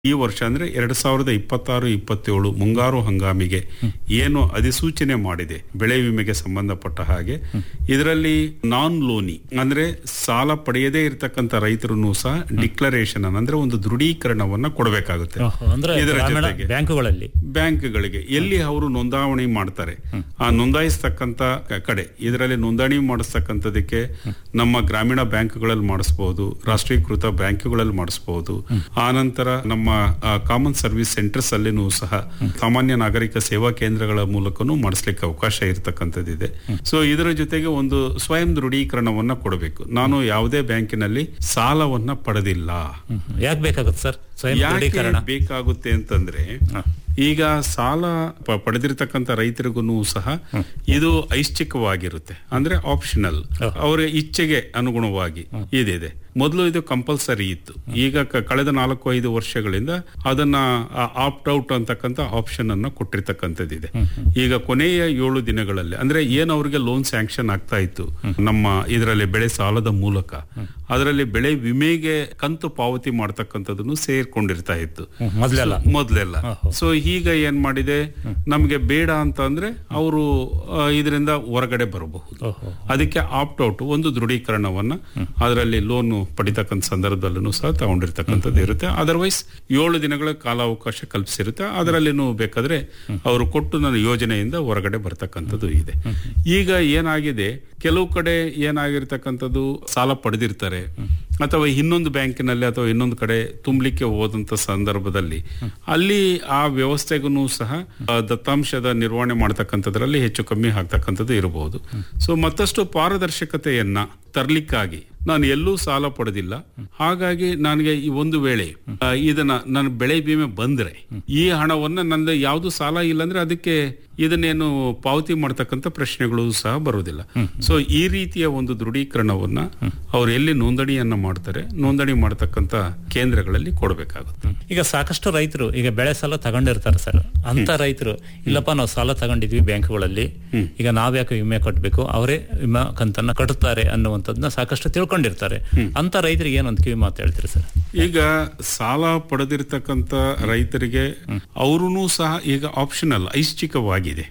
ಈ ವರ್ಷ ಅಂದ್ರೆ ಎರಡ್ ಸಾವಿರದ ಇಪ್ಪತ್ತಾರು ಇಪ್ಪತ್ತೇಳು ಮುಂಗಾರು ಹಂಗಾಮಿಗೆ ಏನು ಅಧಿಸೂಚನೆ ಮಾಡಿದೆ ಬೆಳೆ ವಿಮೆಗೆ ಸಂಬಂಧಪಟ್ಟ ಹಾಗೆ ಇದರಲ್ಲಿ ನಾನ್ ಲೋನಿ ಅಂದ್ರೆ ಸಾಲ ಪಡೆಯದೇ ಇರತಕ್ಕಂತ ರೈತರು ಸಹ ಡಿಕ್ಲರೇಷನ್ ಅಂದ್ರೆ ಒಂದು ದೃಢೀಕರಣವನ್ನ ಕೊಡಬೇಕಾಗುತ್ತೆ ಓಹೋ, ಅಂದ್ರೆ ಇದರ ಗ್ರಾಮೀಣ ಜೊತೆಗೆ ಬ್ಯಾಂಕುಗಳಲ್ಲಿ ಬ್ಯಾಂಕ್ಗಳಿಗೆ ಎಲ್ಲಿ ಅವರು ನೋಂದಾವಣಿ ಮಾಡ್ತಾರೆ ಆ ನೋಂದಾಯಿಸ್ತಕ್ಕಂತ ಕ- ಕಡೆ ಇದರಲ್ಲಿ ನೋಂದಣಿ ಮಾಡಿಸ್ತಕ್ಕಂಥದಕ್ಕೆ ನಮ್ಮ ಗ್ರಾಮೀಣ ಬ್ಯಾಂಕ್ಗಳಲ್ಲಿ ಮಾಡಿಸಬಹುದು ರಾಷ್ಟ್ರೀಕೃತ ಬ್ಯಾಂಕ್ಗಳಲ್ಲಿ ಮಾಡಿಸಬಹುದು ಆ ನಂತರ ನಮ್ಮ ಕಾಮನ್ ಸರ್ವಿಸ್ ಸೆಂಟರ್ಸ್ ಅಲ್ಲಿನೂ ಸಹ ಸಾಮಾನ್ಯ ನಾಗರಿಕ ಸೇವಾ ಕೇಂದ್ರಗಳ ಮೂಲಕನೂ ಮಾಡಿಸ್ಲಿಕ್ಕೆ ಅವಕಾಶ ಇರತಕ್ಕಂಥದ್ದಿದೆ ಸೊ ಇದರ ಜೊತೆಗೆ ಒಂದು ಸ್ವಯಂ ದೃಢೀಕರಣವನ್ನ ಕೊಡಬೇಕು ನಾನು ಯಾವುದೇ ಬ್ಯಾಂಕಿನಲ್ಲಿ ಸಾಲವನ್ನ ಪಡೆದಿಲ್ಲ ಯಾಕೆ ಬೇಕಾಗುತ್ತೆ ಸರ್ ಸ್ವಯಂ ಯಾಕೆ ದೃಢೀಕರಣ ಬೇಕಾಗುತ್ತೆ ಅಂತಂದ್ರೆ ಈಗ ಸಾಲ ಪ- ಪಡೆದಿರ್ತಕ್ಕಂಥ ರೈತರಿಗೂ ಸಹ ಇದು ಐಚ್ಛಿಕವಾಗಿರುತ್ತೆ ಅಂದ್ರೆ ಆಪ್ಷನಲ್ ಅವರ ಇಚ್ಛೆಗೆ ಅನುಗುಣವಾಗಿ ಇದಿದೆ ಮೊದಲು ಇದು ಕಂಪಲ್ಸರಿ ಇತ್ತು ಈಗ ಕ- ಕಳೆದ ನಾಲ್ಕು ಐದು ವರ್ಷಗಳಿಂದ ಅದನ್ನ ಆಪ್ಟ್ ಔಟ್ ಅಂತಕ್ಕಂಥ ಆಪ್ಷನ್ ಅನ್ನ ಕೊಟ್ಟಿರ್ತಕ್ಕಂಥದ್ದಿದೆ ಈಗ ಕೊನೆಯ ಏಳು ದಿನಗಳಲ್ಲಿ ಅಂದ್ರೆ ಏನು ಅವರಿಗೆ ಲೋನ್ ಸ್ಯಾಂಕ್ಷನ್ ಆಗ್ತಾ ಇತ್ತು ನಮ್ಮ ಇದರಲ್ಲಿ ಬೆಳೆ ಸಾಲದ ಮೂಲಕ ಅದರಲ್ಲಿ ಬೆಳೆ ವಿಮೆಗೆ ಕಂತು ಪಾವತಿ ಮಾಡ್ತಕ್ಕಂಥದ್ದನ್ನು ಸೇರ್ಕೊಂಡಿರ್ತಾ ಇತ್ತು ಮೊದಲೆಲ್ಲ ಮೊದಲೆಲ್ಲ ಸೊ ಈಗ ಏನ್ ಮಾಡಿದೆ ನಮ್ಗೆ ಬೇಡ ಅಂತ ಅಂದ್ರೆ ಅವರು ಇದರಿಂದ ಹೊರಗಡೆ ಬರಬಹುದು ಓಹೋ ಅದಕ್ಕೆ ಆಪ್ಟ್ ಔಟ್ ಒಂದು ದೃಢೀಕರಣವನ್ನ ಅದರಲ್ಲಿ ಲೋನ್ ಪಡಿತಕ್ಕಂಥ ಸಂದರ್ಭದಲ್ಲೂ ಸಹ ತಗೊಂಡಿರ್ತಕ್ಕಂಥದ್ದು ಇರುತ್ತೆ ಅದರ್ವೈಸ್ ಏಳು ದಿನಗಳ ಕಾಲಾವಕಾಶ ಕಲ್ಪಿಸಿರುತ್ತೆ ಅದರಲ್ಲಿನೂ ಬೇಕಾದ್ರೆ ಅವರು ಕೊಟ್ಟು ನನ್ನ ಯೋಜನೆಯಿಂದ ಹೊರಗಡೆ ಬರ್ತಕ್ಕಂಥದ್ದು ಇದೆ ಈಗ ಏನಾಗಿದೆ ಕೆಲವು ಕಡೆ ಏನಾಗಿರ್ತಕ್ಕಂಥದ್ದು ಸಾಲ ಪಡೆದಿರ್ತಾರೆ ಅಥವಾ ಇನ್ನೊಂದು ಬ್ಯಾಂಕಿನಲ್ಲಿ ಅಥವಾ ಇನ್ನೊಂದು ಕಡೆ ತುಂಬಲಿಕ್ಕೆ ಹೋದಂತ ಸಂದರ್ಭದಲ್ಲಿ ಅಲ್ಲಿ ಆ ವ್ಯವಸ್ಥೆಗೂ ಸಹ ಆ, ದತ್ತಾಂಶದ ನಿರ್ವಹಣೆ ಮಾಡ್ತಕ್ಕಂಥದ್ರಲ್ಲಿ ಹೆಚ್ಚು ಕಮ್ಮಿ ಆಗ್ತಕ್ಕಂಥದ್ದು ಇರಬಹುದು ಸೊ ಮತ್ತಷ್ಟು ಪಾರದರ್ಶಕತೆಯನ್ನ ತರ್ಲಿಕ್ಕಾಗಿ ನಾನು ಎಲ್ಲೂ ಸಾಲ ಪಡೆದಿಲ್ಲ ಹಾಗಾಗಿ ನನಗೆ ಈ ಒಂದು ವೇಳೆ ಆ, ಇದನ್ನ ನನ್ನ ಬೆಳೆ ವಿಮೆ ಬಂದ್ರೆ ಈ ಹಣವನ್ನ ನಂದು ಯಾವುದು ಸಾಲ ಇಲ್ಲ ಅಂದ್ರೆ ಅದಕ್ಕೆ ಇದನ್ನೇನು ಪಾವತಿ ಮಾಡ್ತಕ್ಕಂಥ ಪ್ರಶ್ನೆಗಳು ಸಹ ಬರುವುದಿಲ್ಲ ಸೊ ಈ ರೀತಿಯ ಒಂದು ದೃಢೀಕರಣವನ್ನ ಅವ್ರು ಎಲ್ಲಿ ನೋಂದಣಿಯನ್ನ ಮಾಡ್ತಾರೆ ನೋಂದಣಿ ಮಾಡತಕ್ಕಂತ ಕೇಂದ್ರಗಳಲ್ಲಿ ಕೊಡಬೇಕಾಗುತ್ತೆ ಈಗ ಸಾಕಷ್ಟು ರೈತರು ಈಗ ಬೆಳೆ ಸಾಲ ತಗೊಂಡಿರ್ತಾರೆ ಸರ್ ಅಂತ ರೈತರು ಇಲ್ಲಪ್ಪ ನಾವು ಸಾಲ ತಗೊಂಡಿದ್ವಿ ಬ್ಯಾಂಕ್ಗಳಲ್ಲಿ ಈಗ ನಾವ್ಯಾಕೆ ವಿಮೆ ಕಟ್ಟಬೇಕು ಅವರೇ ವಿಮಾ ಕಂತನ್ನ ಕಟ್ಟುತ್ತಾರೆ ಅನ್ನುವಂಥದ್ದನ್ನ ಸಾಕಷ್ಟು ತಿಳ್ಕೊಂಡಿರ್ತಾರೆ ಅಂತ ರೈತರಿಗೆ ಏನೊಂದು ಕಿವಿ ಮಾತು ಹೇಳ್ತೀರಿ ಸರ್ ಈಗ ಸಾಲ ಪಡೆದಿರ್ತಕ್ಕಂಥ ರೈತರಿಗೆ ಅವರೂ ಸಹ ಈಗ ಆಪ್ಷನಲ್ ಐಚ್ಛಿಕವಾಗಿದೆ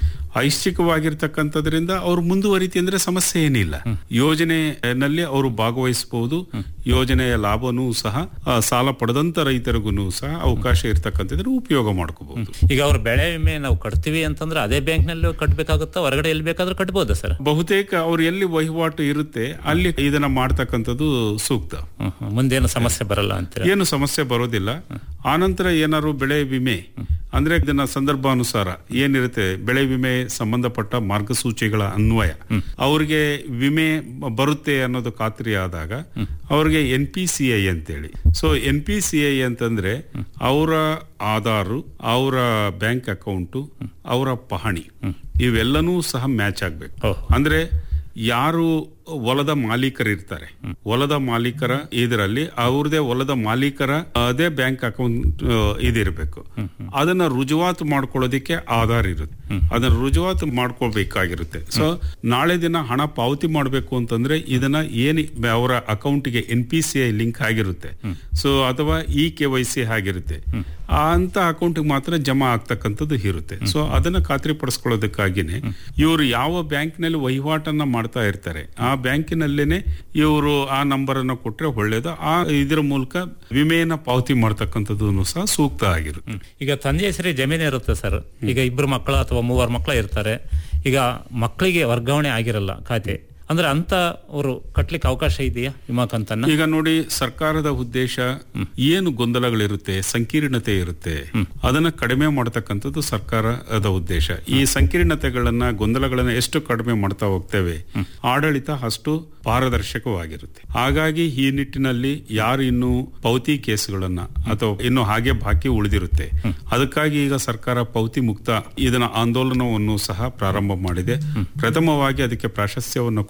ಐಚ್ಛಿಕವಾಗಿರ್ತಕ್ಕಂಥದ್ರಿಂದ ಅವ್ರು ಮುಂದುವರಿತಿ ಅಂದ್ರೆ ಸಮಸ್ಯೆ ಏನಿಲ್ಲ ಯೋಜನೆಯಲ್ಲಿ ಅವರು ಭಾಗವಹಿಸಬಹುದು ಯೋಜನೆಯ ಲಾಭನೂ ಸಹ ಆ, ಸಾಲ ಪಡೆದಂತ ರೈತರಿಗೂ ಸಹ ಅವಕಾಶ ಇರ್ತಕ್ಕಂಥದ್ರೆ ಉಪಯೋಗ ಮಾಡ್ಕೋಬಹುದು ಈಗ ಅವ್ರ ಬೆಳೆ ವಿಮೆ ನಾವು ಕಟ್ತೀವಿ ಅಂತಂದ್ರೆ ಅದೇ ಬ್ಯಾಂಕ್ನಲ್ಲಿ ಕಟ್ಟಬೇಕಾಗುತ್ತಾ ಹೊರಗಡೆ ಎಲ್ಲಿ ಬೇಕಾದ್ರೂ ಕಟ್ಬೋದಾ ಸರ್ ಬಹುತೇಕ ಅವ್ರು ಎಲ್ಲಿ ವಹಿವಾಟು ಇರುತ್ತೆ ಅಲ್ಲಿ ಇದನ್ನ ಮಾಡ್ತಕ್ಕಂಥದ್ದು ಸೂಕ್ತ ಮುಂದೇನು ಸಮಸ್ಯೆ ಬರಲ್ಲ ಅಂತೀರ ಏನು ಸಮಸ್ಯೆ ಬರೋದಿಲ್ಲ ಆನಂತರ ಏನಾದ್ರು ಬೆಳೆ ವಿಮೆ ಅಂದ್ರೆ ಇದನ್ನ ಸಂದರ್ಭಾನುಸಾರ ಏನಿರುತ್ತೆ ಬೆಳೆ ವಿಮೆ ಸಂಬಂಧಪಟ್ಟ ಮಾರ್ಗಸೂಚಿಗಳ ಅನ್ವಯ ಅವ್ರಿಗೆ ವಿಮೆ ಬ- ಬರುತ್ತೆ ಅನ್ನೋದು ಖಾತ್ರಿ ಆದಾಗ ಅವ್ರಿಗೆ ಎನ್ ಪಿ ಸಿ ಐ ಅಂತೇಳಿ so N P C I ಅಂತಂದ್ರೆ ಅವರ ಆಧಾರು ಅವರ ಬ್ಯಾಂಕ್ ಅಕೌಂಟು ಅವರ ಪಹಣಿ ಇವೆಲ್ಲನೂ ಸಹ ಮ್ಯಾಚ್ ಆಗ್ಬೇಕು ಓಹ್. ಅಂದ್ರೆ ಯಾರು ಹೊಲದ ಮಾಲೀಕರು ಇರ್ತಾರೆ ಹೊಲದ ಮಾಲೀಕರ ಇದರಲ್ಲಿ ಅವ್ರದೇ ಹೊಲದ ಮಾಲೀಕರ ಅದೇ ಬ್ಯಾಂಕ್ ಅಕೌಂಟ್ ಇದಿರಬೇಕು ಅದನ್ನ ರುಜುವಾತು ಮಾಡ್ಕೊಳ್ಳೋದಿಕ್ಕೆ ಆಧಾರ್ ಇರುತ್ತೆ ಅದನ್ನ ರುಜುವಾತು ಮಾಡ್ಕೊಳ್ಬೇಕಾಗಿರುತ್ತೆ ಸೊ ನಾಳೆ ದಿನ ಹಣ ಪಾವತಿ ಮಾಡಬೇಕು ಅಂತಂದ್ರೆ ಇದನ್ನ ಏನು ಅವರ ಅಕೌಂಟ್ಗೆ N P C I link ಆಗಿರುತ್ತೆ ಸೊ ಅಥವಾ ಇ ಕೆ ವೈ ಸಿ ಆಗಿರುತ್ತೆ ಆ ಅಂತ ಅಕೌಂಟ್ಗೆ ಮಾತ್ರ ಜಮಾ ಆಗ್ತಕ್ಕಂಥದ್ದು ಇರುತ್ತೆ ಸೊ ಅದನ್ನ ಖಾತ್ರಿ ಪಡಿಸ್ಕೊಳ್ಳೋದಕ್ಕಾಗಿನೇ ಇವರು ಯಾವ ಬ್ಯಾಂಕ್ನಲ್ಲಿ ವಹಿವಾಟನ್ನ ಮಾಡ್ತಾ ಇರ್ತಾರೆ ಆ ಬ್ಯಾಂಕಿನಲ್ಲೇನೆ ಇವರು ಆ ನಂಬರ್ ಅನ್ನ ಕೊಟ್ರೆ ಒಳ್ಳೇದು ಆ ಇದರ ಮೂಲಕ ವಿಮೆಯನ್ನ ಪಾವತಿ ಮಾಡ್ತಕ್ಕಂಥದ್ದು ಸಹ ಸೂಕ್ತ ಆಗಿರುತ್ತೆ ಈಗ ತಂದೆ ಹೆಸರಿಗೆ ಜಮೀನು ಇರುತ್ತೆ ಸರ್ ಈಗ ಇಬ್ರು ಮಕ್ಕಳು ಅಥವಾ ಮೂವರು ಮಕ್ಕಳು ಇರ್ತಾರೆ ಈಗ ಮಕ್ಕಳಿಗೆ ವರ್ಗಾವಣೆ ಆಗಿರಲ್ಲ ಖಾತೆ ಅಂದ್ರೆ ಅಂತ ಅವರು ಕಟ್ಲಿಕ್ಕೆ ಅವಕಾಶ ಇದೆಯಾ ವಿಮಾ ಕಂತನ್ನ ಈಗ ನೋಡಿ ಸರ್ಕಾರದ ಉದ್ದೇಶ ಏನು ಗೊಂದಲಗಳಿರುತ್ತೆ ಸಂಕೀರ್ಣತೆ ಇರುತ್ತೆ ಅದನ್ನ ಕಡಿಮೆ ಮಾಡತಕ್ಕಂಥದ್ದು ಸರ್ಕಾರದ ಉದ್ದೇಶ ಈ ಸಂಕೀರ್ಣತೆಗಳನ್ನ ಗೊಂದಲಗಳನ್ನ ಎಷ್ಟು ಕಡಿಮೆ ಮಾಡ್ತಾ ಹೋಗ್ತೇವೆ ಆಡಳಿತ ಅಷ್ಟು ಪಾರದರ್ಶಕವಾಗಿರುತ್ತೆ ಹಾಗಾಗಿ ಈ ನಿಟ್ಟಿನಲ್ಲಿ ಯಾರು ಇನ್ನು ಪೌತಿ ಕೇಸುಗಳನ್ನ ಅಥವಾ ಇನ್ನು ಹಾಗೆ ಬಾಕಿ ಉಳಿದಿರುತ್ತೆ ಅದಕ್ಕಾಗಿ ಈಗ ಸರ್ಕಾರ ಪೌತಿ ಮುಕ್ತ ಇದನ್ನ ಆಂದೋಲನವನ್ನು ಸಹ ಪ್ರಾರಂಭ ಮಾಡಿದೆ ಪ್ರಥಮವಾಗಿ ಅದಕ್ಕೆ ಪ್ರಾಶಸ್ತ್ಯವನ್ನು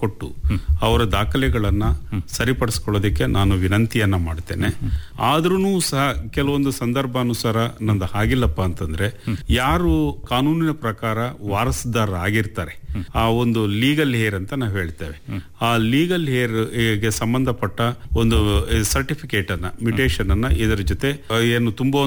ಕೊಟ್ಟು ಅವರ ದಾಖಲೆಗಳನ್ನ ಸರಿಪಡಿಸ್ಕೊಳ್ಳೋದಕ್ಕೆ ನಾನು ವಿನಂತಿಯನ್ನ ಮಾಡ್ತೇನೆ ಆದ್ರೂ ಸಹ ಕೆಲವೊಂದು ಸಂದರ್ಭಾನುಸಾರ ನಂದು ಹಾಗಿಲ್ಲಪ್ಪ ಅಂತಂದ್ರೆ ಯಾರು ಕಾನೂನಿನ ಪ್ರಕಾರ ವಾರಸುದಾರರಾಗಿರ್ತಾರೆ ಆ ಒಂದು ಲೀಗಲ್ ಹೇರ್ ಅಂತ ನಾವು ಹೇಳ್ತೇವೆ ಆ ಲೀಗಲ್ ಹೇರ್ ಗೆ ಸಂಬಂಧಪಟ್ಟ ಒಂದು ಸರ್ಟಿಫಿಕೇಟ್ ಅನ್ನ ಮ್ಯುಟೇಷನ್ ಅನ್ನ ಇದರ ಜೊತೆ ಆ, ಏನು ತುಂಬೋ